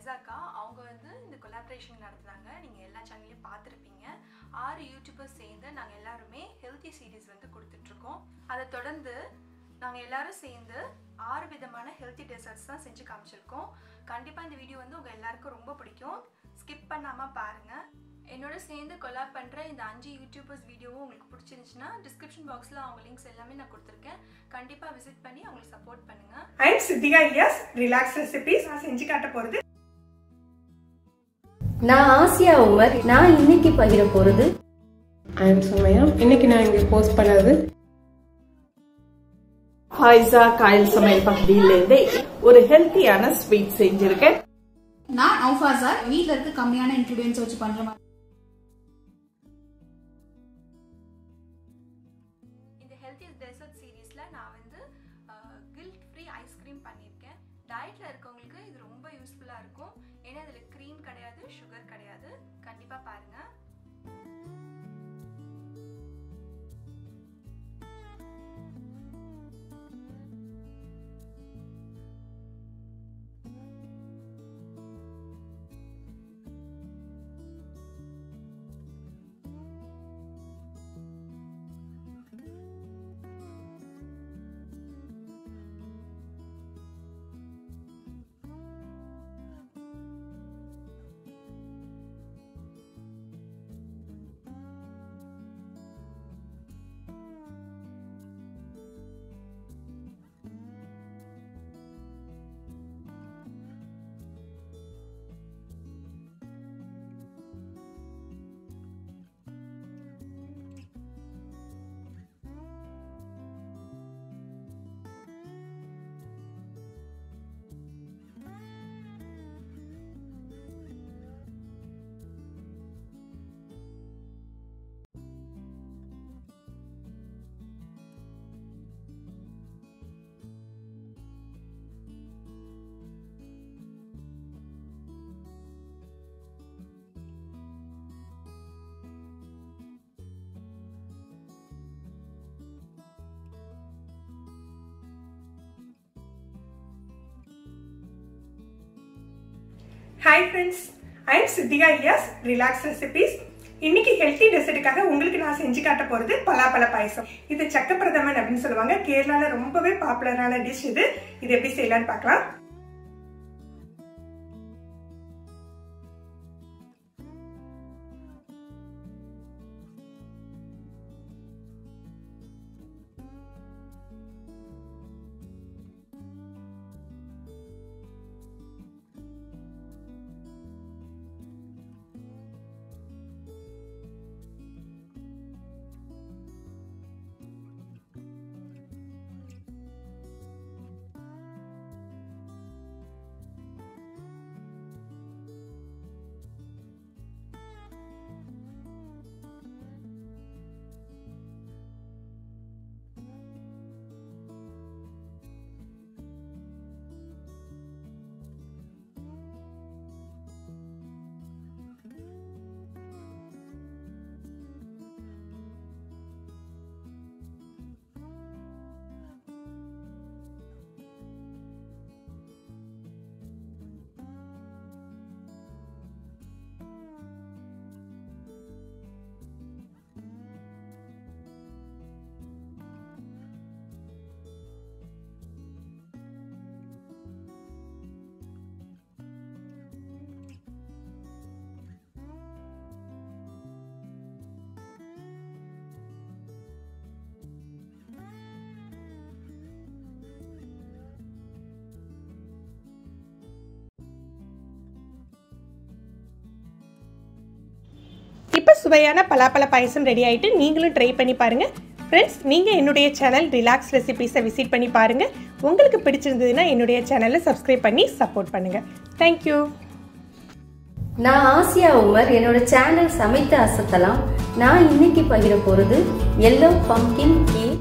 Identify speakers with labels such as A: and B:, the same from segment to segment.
A: ஃபைசாக்கா அவங்க வந்து இந்த கொலாபரேஷன் நடத்துனாங்க நீங்கள் எல்லா சேனல்லையும் பார்த்துருப்பீங்க ஆறு யூடியூபர்ஸ் சேர்ந்து நாங்கள் எல்லாருமே ஹெல்த்தி சீரீஸ் வந்து கொடுத்துட்ருக்கோம் அதை தொடர்ந்து நாங்கள் எல்லாரும் சேர்ந்து ஆறு விதமான ஹெல்த்தி டெசர்ட்ஸ் தான் செஞ்சு காமிச்சிருக்கோம் கண்டிப்பாக இந்த வீடியோ வந்து உங்கள் எல்லாருக்கும் ரொம்ப பிடிக்கும் ஸ்கிப் பண்ணாமல் பாருங்கள் என்னோட சேர்ந்து கொலாப் பண்ணுற இந்த அஞ்சு யூடியூபர்ஸ் வீடியோவும் உங்களுக்கு பிடிச்சிருந்துச்சுன்னா டிஸ்கிரிப்ஷன் பாக்ஸில் அவங்க லிங்க்ஸ் எல்லாமே நான் கொடுத்துருக்கேன் கண்டிப்பாக விசிட் பண்ணி அவங்களுக்கு சப்போர்ட் பண்ணுங்கள்
B: I'm Siddika Ilyas relax recipes நான் செஞ்சு காட்ட போகிறது
C: நான் ஆசியா உமர் நான் இன்னைக்கு பகிர போறது
D: ஐம் சுமையா இன்னைக்கு நான் இங்கே போஸ்ட் பண்ணது
E: ஹாய்ஸா காயல் சமையல் பகுதியிலேருந்து ஒரு ஹெல்த்தியான ஸ்வீட் செஞ்சிருக்கேன்
F: நான் அவுஃபாசா வீட்ல இருக்க கம்மியான இன்க்ரீடியன்ஸ் வச்சு பண்ற மாதிரி
A: இந்த ஹெல்த்தி டெசர்ட் சீரீஸில் நான் வந்து கில்ட் ஃப்ரீ ஐஸ்கிரீம் பண்ணியிருக்கேன் டயட்டில் இருக்கவங்களுக்கு இது ரொம்ப யூஸ்ஃபுல்லாக இருக்கும் ஏன்னா இதில் க்ரீம் கிடையாது சுகர் கிடையாது கண்டிப்பாக பாருங்கள்
B: hi friends I'm Siddika Ilyas relax recipes இன்னைக்கு ஹெல்த்தி டெசர்ட்டுக்காக உங்களுக்கு நான் செஞ்சு காட்ட போகிறது பலாப்பழ பாயசம் இது சக்கப்பிரதமன் அப்படின்னு சொல்லுவாங்க கேரளாவில் ரொம்பவே பாப்புலரான டிஷ் இது இது எப்படி செய்யலாம்னு பார்க்கலாம் இப்போ சுவையான பலாப்பழ பாயசம் ரெடி ஆகிட்டு நீங்களும் ட்ரை பண்ணி பாருங்கள் ஃப்ரெண்ட்ஸ் நீங்கள் என்னுடைய சேனல் ரிலாக்ஸ் ரெசிபீஸை விசிட் பண்ணி பாருங்கள் உங்களுக்கு பிடிச்சிருந்ததுன்னா என்னுடைய சேனலை சப்ஸ்கிரைப் பண்ணி சப்போர்ட் பண்ணுங்கள் தேங்க்யூ
C: நான் ஆசியா உமர் என்னோட சேனல் சமைத்து அசத்தலாம் நான் இன்னைக்கு பகிர போறது எல்லோ பம்கின் கேக்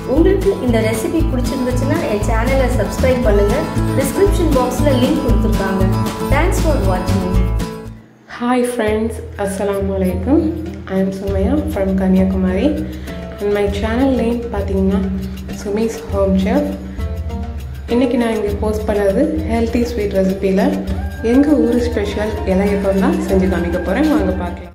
C: உங்களுக்கு இந்த ரெசிபி பிடிச்சிருந்துச்சுன்னா என் சேனலை சப்ஸ்கிரைப் பண்ணுங்க டிஸ்கிரிப்ஷன் பாக்ஸில் லிங்க் கொடுத்துருக்காங்க தேங்க்ஸ் ஃபார் வாட்சிங்
D: ஹாய் ஃப்ரெண்ட்ஸ் அஸ்ஸலாமு அலைக்கும் I am Sumaiya from Kanyakumari and my channel name பார்த்தீங்கன்னா சுமிஸ் ஹோம் ஷெஃப் இன்றைக்கி நான் இங்கே போஸ்ட் பண்ணது ஹெல்த்தி ஸ்வீட் ரெசிப்பியில் எங்கள் ஊர் ஸ்பெஷல் இலையப்பம் தான் செஞ்சு காமிக்க போகிறேன் வாங்க பார்க்கலாம்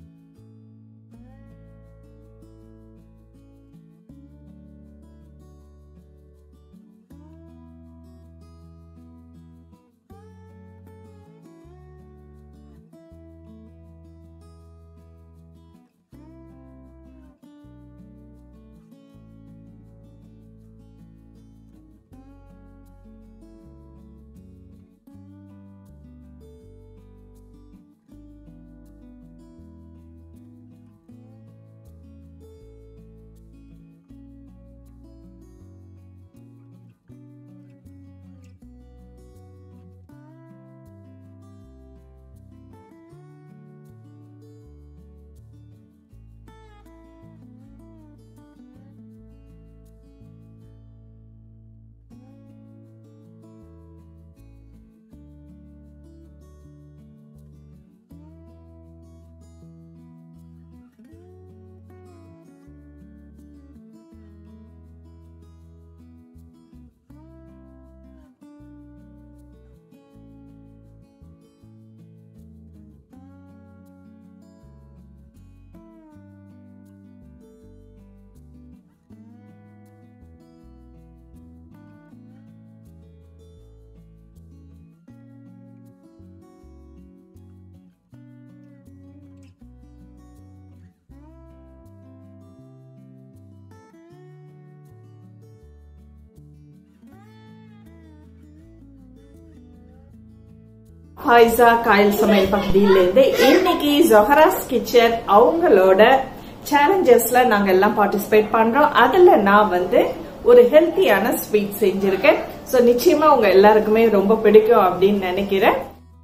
E: ஹாய்ஸா காயல் சமையல் பகுதியிலேருந்து இன்னைக்கு ஜொஹராஸ் கிச்சன் அவங்களோட சேலஞ்சஸ்ல நாங்க எல்லாம் பார்ட்டிசிபேட் பண்றோம் அதுல நான் வந்து ஒரு ஹெல்த்தியான ஸ்வீட் செஞ்சிருக்கேன் சோ நிச்சயமா உங்க எல்லாருக்குமே ரொம்ப பிடிக்கும் அப்படின்னு நினைக்கிறேன்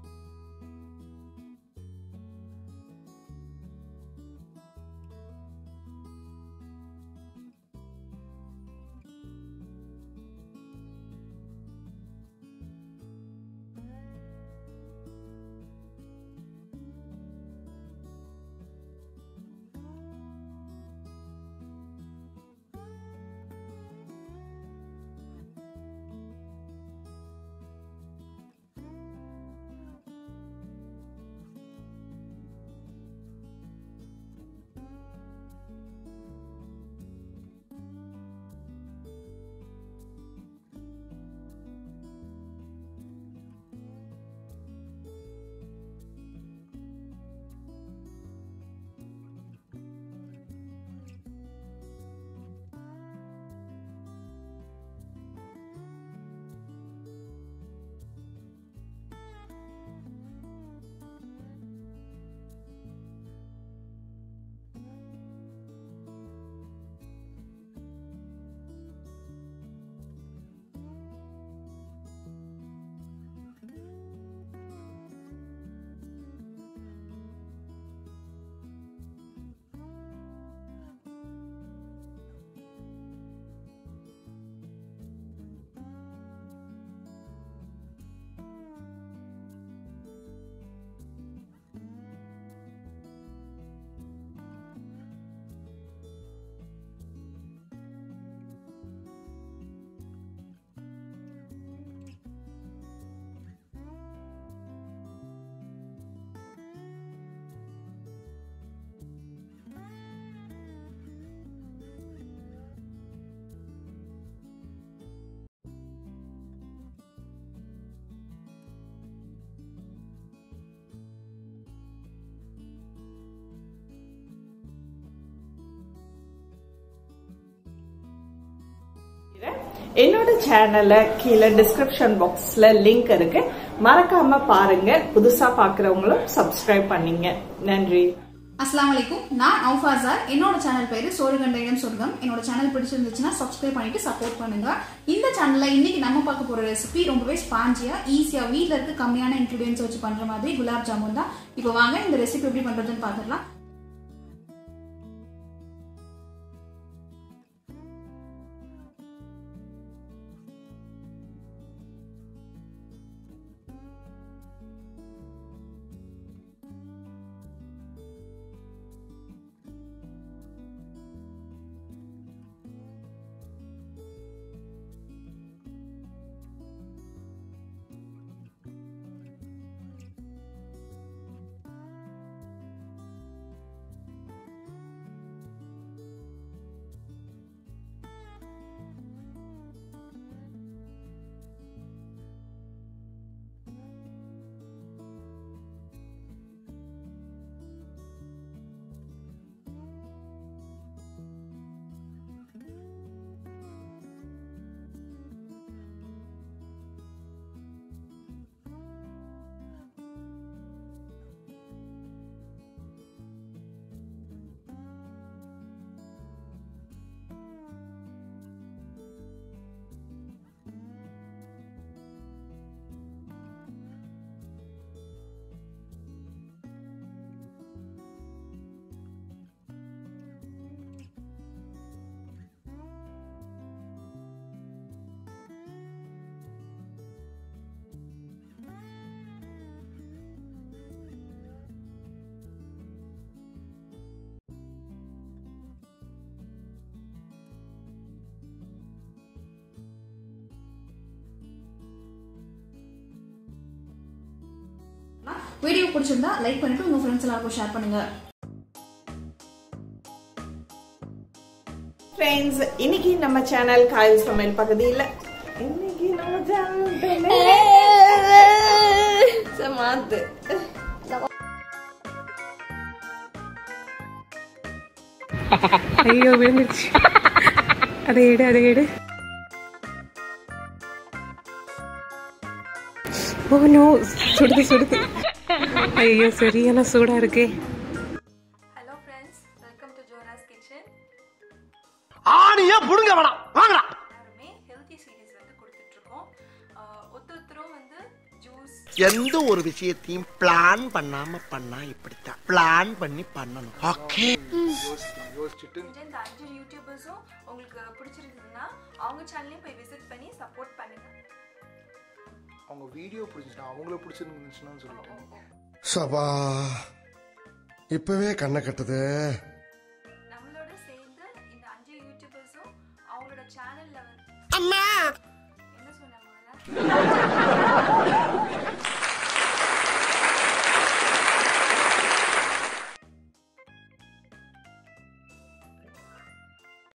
E: என்னோட சேனலை கீழே டிஸ்கிரிப்ஷன் பாக்ஸ்ல லிங்க் இருக்கு மறக்காம பாருங்க புதுசா பாக்குறவங்களும் சப்ஸ்கிரைப் பண்ணீங்க நன்றி
F: அஸ்லாம் வலைக்கும் நான் அவுஃபாசார் என்னோட சேனல் பேரு சோறுகண்டையிடம் சொர்க்கம் என்னோட சேனல் பிடிச்சிருந்துச்சுன்னா சப்ஸ்கிரைப் பண்ணிட்டு சப்போர்ட் பண்ணுங்க இந்த சேனல்ல இன்னைக்கு நம்ம பார்க்க போற ரெசிபி ரொம்பவே ஸ்பாஞ்சியா ஈஸியா வீட்ல இருக்க கம்மியான இன்கிரீடியன்ஸ் வச்சு பண்ற மாதிரி குலாப் ஜாமுன் தான் இப்போ வாங்க இந்த ரெசிபி எப்படி பண்றதுன்னு பார்த்துடலாம் வீடியோ பிடிச்சிருந்தா லைக் பண்ணிட்டு உங்க ஃப்ரெண்ட்ஸ் எல்லாருக்கும் ஷேர் பண்ணுங்க
E: ஃப்ரெண்ட்ஸ் இன்னைக்கு நம்ம சேனல் காயல் சமையல் பகுதியில் இன்னைக்கு நம்ம சேனல்
C: மாத்து
D: ஐயோ விழுந்துருச்சு அதை எடு அதை எடு ஓ நோ சுடுது சுடுது ஐயோ சரியான சூடா இருக்கே
A: hello friends welcome to Jora's kitchen
G: ஆணியா புடுங்க வேணாம் வாங்கடா
A: எல்லாருமே ஹெல்த்தி சீரீஸ் வந்து கொடுத்துட்ருக்கோம் ஒருத்தரும் வந்து ஜூஸ்
G: எந்த ஒரு விஷயத்தையும் பிளான் பண்ணாம பண்ணா இப்படித்தான் பிளான் பண்ணி பண்ணணும் ஓகே
A: இந்த அஞ்சு யூடியூபர்ஸும் உங்களுக்கு பிடிச்சிருந்ததுன்னா அவங்க சேனல்லையும் போய் விசிட் பண்ணி சப்போர்ட் பண்ணுங்க
H: அவங்க வீடியோ பிடிச்சிட்டா அவங்கள பிடிச்சிருந்துச்சுன்னு சொல்லிட்டு
I: சபா இப்பவே கண்ணை கட்டுது
A: நம்மளோட சேர்ந்து இந்த அஞ்சு யூடியூபர்ஸும் அவங்களோட சேனல்ல வந்து என்ன சொன்னாங்க